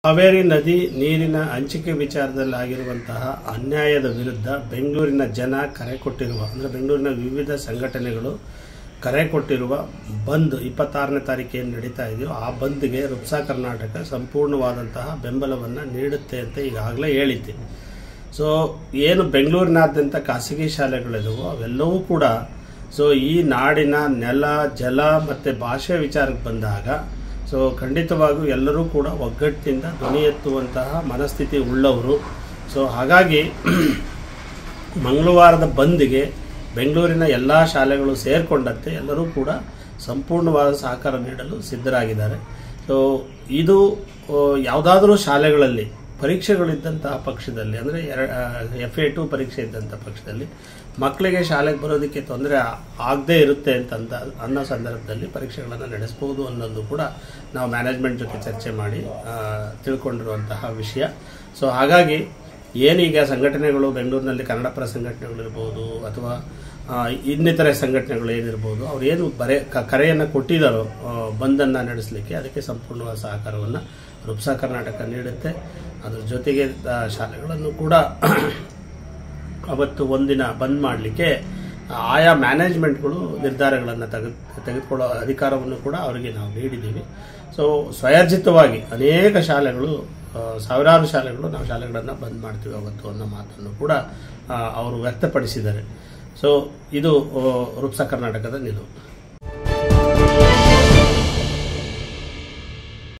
ಕಾವೇರಿ ನದಿ ನೀರಿನ ಹಂಚಿಕೆ ವಿಚಾರದಲ್ಲಿ ಆಗಿರುವಂತಹ ಅನ್ಯಾಯದ ವಿರುದ್ಧ ಬೆಂಗಳೂರಿನ ಜನ ಕರೆ ಕೊಟ್ಟಿರುವ ಅಂದರೆ ಬೆಂಗಳೂರಿನ ವಿವಿಧ ಸಂಘಟನೆಗಳು ಕರೆ ಕೊಟ್ಟಿರುವ ಬಂದ್ ಇಪ್ಪತ್ತಾರನೇ ತಾರೀಕು ಏನು ನಡೀತಾ ಇದೆಯೋ ಆ ಬಂದ್ಗೆ ರುಪ್ಸಾ ಕರ್ನಾಟಕ ಸಂಪೂರ್ಣವಾದಂತಹ ಬೆಂಬಲವನ್ನು ನೀಡುತ್ತೆ ಅಂತ ಈಗಾಗಲೇ ಹೇಳಿದ್ದೆ ಸೊ ಏನು ಬೆಂಗಳೂರಿನಾದ್ಯಂತ ಖಾಸಗಿ ಶಾಲೆಗಳಿದವೋ ಅವೆಲ್ಲವೂ ಕೂಡ ಸೊ ಈ ನಾಡಿನ ನೆಲ ಜಲ ಮತ್ತು ಭಾಷೆ ವಿಚಾರಕ್ಕೆ ಬಂದಾಗ ಸೊ ಖಂಡಿತವಾಗೂ ಎಲ್ಲರೂ ಕೂಡ ಒಗ್ಗಟ್ಟಿನಿಂದ ಧ್ವನಿ ಎತ್ತುವಂತಹ ಮನಸ್ಥಿತಿ ಉಳ್ಳವರು ಸೊ ಹಾಗಾಗಿ ಮಂಗಳವಾರದ ಬಂದ್ಗೆ ಬೆಂಗಳೂರಿನ ಎಲ್ಲ ಶಾಲೆಗಳು ಸೇರಿಕೊಂಡಂತೆ ಎಲ್ಲರೂ ಕೂಡ ಸಂಪೂರ್ಣವಾದ ಸಹಕಾರ ನೀಡಲು ಸಿದ್ಧರಾಗಿದ್ದಾರೆ ಸೊ ಇದು ಯಾವುದಾದ್ರೂ ಶಾಲೆಗಳಲ್ಲಿ ಪರೀಕ್ಷೆಗಳಿದ್ದಂತಹ ಪಕ್ಷದಲ್ಲಿ ಅಂದರೆ ಎಫ್ ಎ ಟು ಪರೀಕ್ಷೆ ಇದ್ದಂಥ ಪಕ್ಷದಲ್ಲಿ ಮಕ್ಕಳಿಗೆ ಶಾಲೆಗೆ ಬರೋದಕ್ಕೆ ತೊಂದರೆ ಆಗದೇ ಇರುತ್ತೆ ಅಂತಂದ ಅನ್ನೋ ಸಂದರ್ಭದಲ್ಲಿ ಪರೀಕ್ಷೆಗಳನ್ನು ನಡೆಸ್ಬೋದು ಅನ್ನೋದು ಕೂಡ ನಾವು ಮ್ಯಾನೇಜ್ಮೆಂಟ್ ಜೊತೆ ಚರ್ಚೆ ಮಾಡಿ ಆ, ತಿಳ್ಕೊಂಡಿರುವಂತಹ ವಿಷಯ ಸೊ ಹಾಗಾಗಿ ಏನೀಗ ಸಂಘಟನೆಗಳು ಬೆಂಗಳೂರಿನಲ್ಲಿ ಕನ್ನಡಪರ ಸಂಘಟನೆಗಳಿರ್ಬೋದು ಅಥವಾ ಆ, ಇನ್ನಿತರೆ ಸಂಘಟನೆಗಳು ಏನಿರ್ಬೋದು ಅವ್ರು ಏನು ಬರೆ ಕ- ಕರೆಯನ್ನು ಕೊಟ್ಟಿದ್ದಾರೋ ಆ, ಬಂದನ್ನು ನಡೆಸಲಿಕ್ಕೆ ಅದಕ್ಕೆ ಸಂಪೂರ್ಣವಾದ ಸಹಕಾರವನ್ನು ರುಪ್ಸಾ ಕರ್ನಾಟಕ ನೀಡುತ್ತೆ ಅದ್ರ ಜೊತೆಗೆ ಆ, ಶಾಲೆಗಳನ್ನು ಕೂಡ ಅವತ್ತು ಒಂದಿನ ಬಂದ್ ಮಾಡಲಿಕ್ಕೆ ಆಯಾ ಮ್ಯಾನೇಜ್ಮೆಂಟ್ಗಳು ನಿರ್ಧಾರಗಳನ್ನು ತೆಗೆ ತೆಗೆದುಕೊಳ್ಳೋ ಅಧಿಕಾರವನ್ನು ಕೂಡ ಅವರಿಗೆ ನಾವು ನೀಡಿದ್ದೀವಿ ಸೊ ಸ್ವಯರ್ಜಿತವಾಗಿ ಅನೇಕ ಶಾಲೆಗಳು ಆ, ಸಾವಿರಾರು ಶಾಲೆಗಳು ನಾವು ಶಾಲೆಗಳನ್ನು ಬಂದ್ ಮಾಡ್ತೀವಿ ಅವತ್ತು ಅನ್ನೋ ಮಾತನ್ನು ಕೂಡ ಆ, ಅವರು ವ್ಯಕ್ತಪಡಿಸಿದ್ದಾರೆ ಸೊ ಇದು ಆ, ರುಪ್ಸಾ ಕರ್ನಾಟಕದ ನಿಲುವು